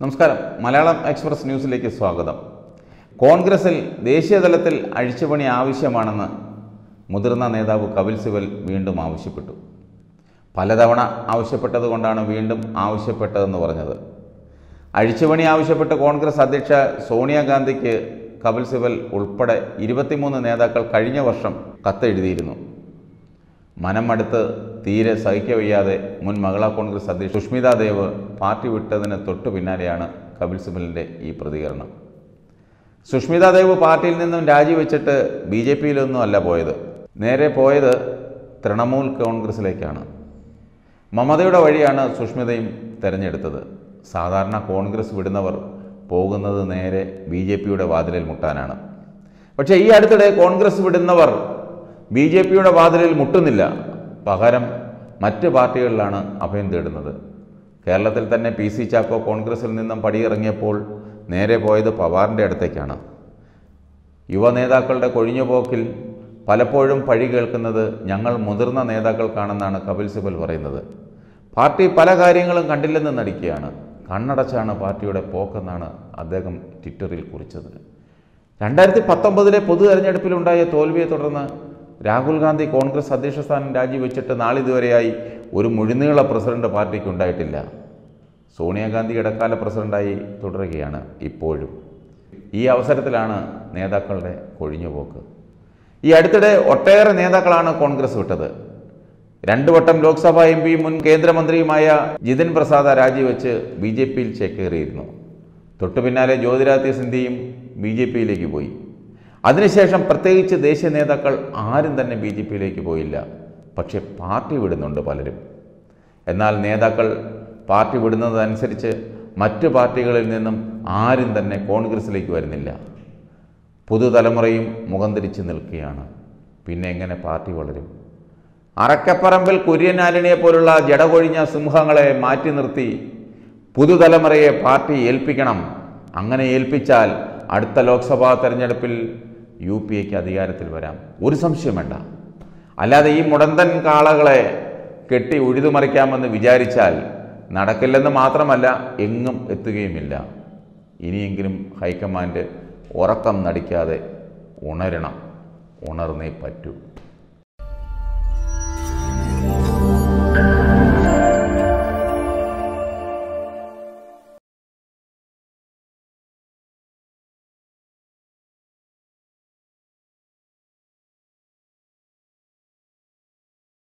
നമസ്കാരം മലയാളം എക്സ്പ്രസ് ന്യൂസിലേക്ക് സ്വാഗതം കോൺഗ്രസിൽ ദേശീയതലത്തിൽ അഴിച്ചുപണി ആവശ്യമാണെന്ന് മുതിർന്ന നേതാവ് കപിൽ സിബൽ വീണ്ടും ആവശ്യപ്പെട്ടു പലതവണ ആവശ്യപ്പെട്ടതുകൊണ്ടാണ് വീണ്ടും ആവശ്യപ്പെട്ടതെന്ന് പറഞ്ഞത് അഴിച്ചുപണി ആവശ്യപ്പെട്ട് കോൺഗ്രസ് അധ്യക്ഷ സോണിയാഗാന്ധിക്ക് കപിൽ സിബൽ ഉൾപ്പെടെ ഇരുപത്തിമൂന്ന് നേതാക്കൾ കഴിഞ്ഞ വർഷം കത്തെഴുതിയിരുന്നു മനം മടുത്ത് തീരെ സഹിക്കവയ്യാതെ മുൻ മഹിളാ കോൺഗ്രസ് അധ്യക്ഷ സുഷ്മിത ദേവ് പാർട്ടി വിട്ടതിന് തൊട്ടു പിന്നാലെയാണ് കപിൽ സിബലിൻ്റെ ഈ പ്രതികരണം സുഷ്മിത ദേവ് പാർട്ടിയിൽ നിന്നും രാജിവെച്ചിട്ട് ബി ജെ പിയിലൊന്നും അല്ല പോയത് നേരെ പോയത് തൃണമൂൽ കോൺഗ്രസിലേക്കാണ് മമതയുടെ വഴിയാണ് സുഷ്മിതയും തിരഞ്ഞെടുത്തത് സാധാരണ കോൺഗ്രസ് വിടുന്നവർ പോകുന്നത് നേരെ ബി ജെ പിയുടെ വാതിലിൽ മുട്ടാനാണ് പക്ഷേ ഈ അടുത്തിടെ കോൺഗ്രസ് വിടുന്നവർ ബി ജെ പിയുടെ വാതിലിൽ മുട്ടുന്നില്ല പകരം മറ്റ് പാർട്ടികളിലാണ് അഭയം തേടുന്നത് കേരളത്തിൽ തന്നെ പി സി ചാക്കോ കോൺഗ്രസിൽ നിന്നും പടിയിറങ്ങിയപ്പോൾ നേരെ പോയത് പവാറിൻ്റെ അടുത്തേക്കാണ് യുവ നേതാക്കളുടെ കൊഴിഞ്ഞുപോക്കിൽ പലപ്പോഴും പഴി കേൾക്കുന്നത് ഞങ്ങൾ മുതിർന്ന നേതാക്കൾക്കാണെന്നാണ് കപിൽ സിബൽ പറയുന്നത് പാർട്ടി പല കാര്യങ്ങളും കണ്ടില്ലെന്ന് നടിക്കുകയാണ് കണ്ണടച്ചാണ് പാർട്ടിയുടെ പോക്കെന്നാണ് അദ്ദേഹം ട്വിറ്ററിൽ കുറിച്ചത് രണ്ടായിരത്തി പത്തൊമ്പതിലെ പൊതു തെരഞ്ഞെടുപ്പിലുണ്ടായ തോൽവിയെ തുടർന്ന് രാഹുൽ ഗാന്ധി കോൺഗ്രസ് അധ്യക്ഷ സ്ഥാനം രാജിവെച്ചിട്ട് നാളിതുവരെയായി ഒരു മുഴുനീള പ്രസിഡന്റ് പാർട്ടിക്ക് ഉണ്ടായിട്ടില്ല സോണിയാഗാന്ധി ഇടക്കാല പ്രസിഡന്റായി തുടരുകയാണ് ഇപ്പോഴും ഈ അവസരത്തിലാണ് നേതാക്കളുടെ കൊഴിഞ്ഞുപോക്ക് ഈ അടുത്തിടെ ഒട്ടേറെ നേതാക്കളാണ് കോൺഗ്രസ് വിട്ടത് രണ്ടു വട്ടം ലോക്സഭാ എം പിയും മുൻ കേന്ദ്രമന്ത്രിയുമായ ജിതിൻ പ്രസാദ രാജിവെച്ച് ബി ജെ പിയിൽ ചേക്കേറിയിരുന്നു തൊട്ടു പിന്നാലെ ജ്യോതിരാദിത്യ സിന്ധ്യയും ബി ജെ പിയിലേക്ക് പോയി അതിനുശേഷം പ്രത്യേകിച്ച് ദേശീയ നേതാക്കൾ ആരും തന്നെ ബി ജെ പിയിലേക്ക് പോയില്ല പക്ഷേ പാർട്ടി വിടുന്നുണ്ട് പലരും എന്നാൽ നേതാക്കൾ പാർട്ടി വിടുന്നതനുസരിച്ച് മറ്റു പാർട്ടികളിൽ നിന്നും ആരും തന്നെ കോൺഗ്രസിലേക്ക് വരുന്നില്ല പുതുതലമുറയും മുഖം തിരിച്ച് നിൽക്കുകയാണ് പിന്നെ എങ്ങനെ പാർട്ടി വളരും അറക്കപ്പറമ്പിൽ കുര്യനാലിനെ പോലുള്ള ജടകൊഴിഞ്ഞ സിംഹങ്ങളെ മാറ്റി നിർത്തി പുതുതലമുറയെ പാർട്ടി ഏൽപ്പിക്കണം അങ്ങനെ ഏൽപ്പിച്ചാൽ അടുത്ത ലോക്സഭാ തെരഞ്ഞെടുപ്പിൽ യു പി എക്ക് അധികാരത്തിൽ വരാം ഒരു സംശയം വേണ്ട അല്ലാതെ ഈ മുടന്തൻ കാളകളെ കെട്ടി ഉഴുതുമറിക്കാമെന്ന് വിചാരിച്ചാൽ നടക്കില്ലെന്ന് മാത്രമല്ല എങ്ങും എത്തുകയുമില്ല ഇനിയെങ്കിലും ഹൈക്കമാൻഡ് ഉറക്കം നടിക്കാതെ ഉണരണം ഉണർന്നേ പറ്റൂ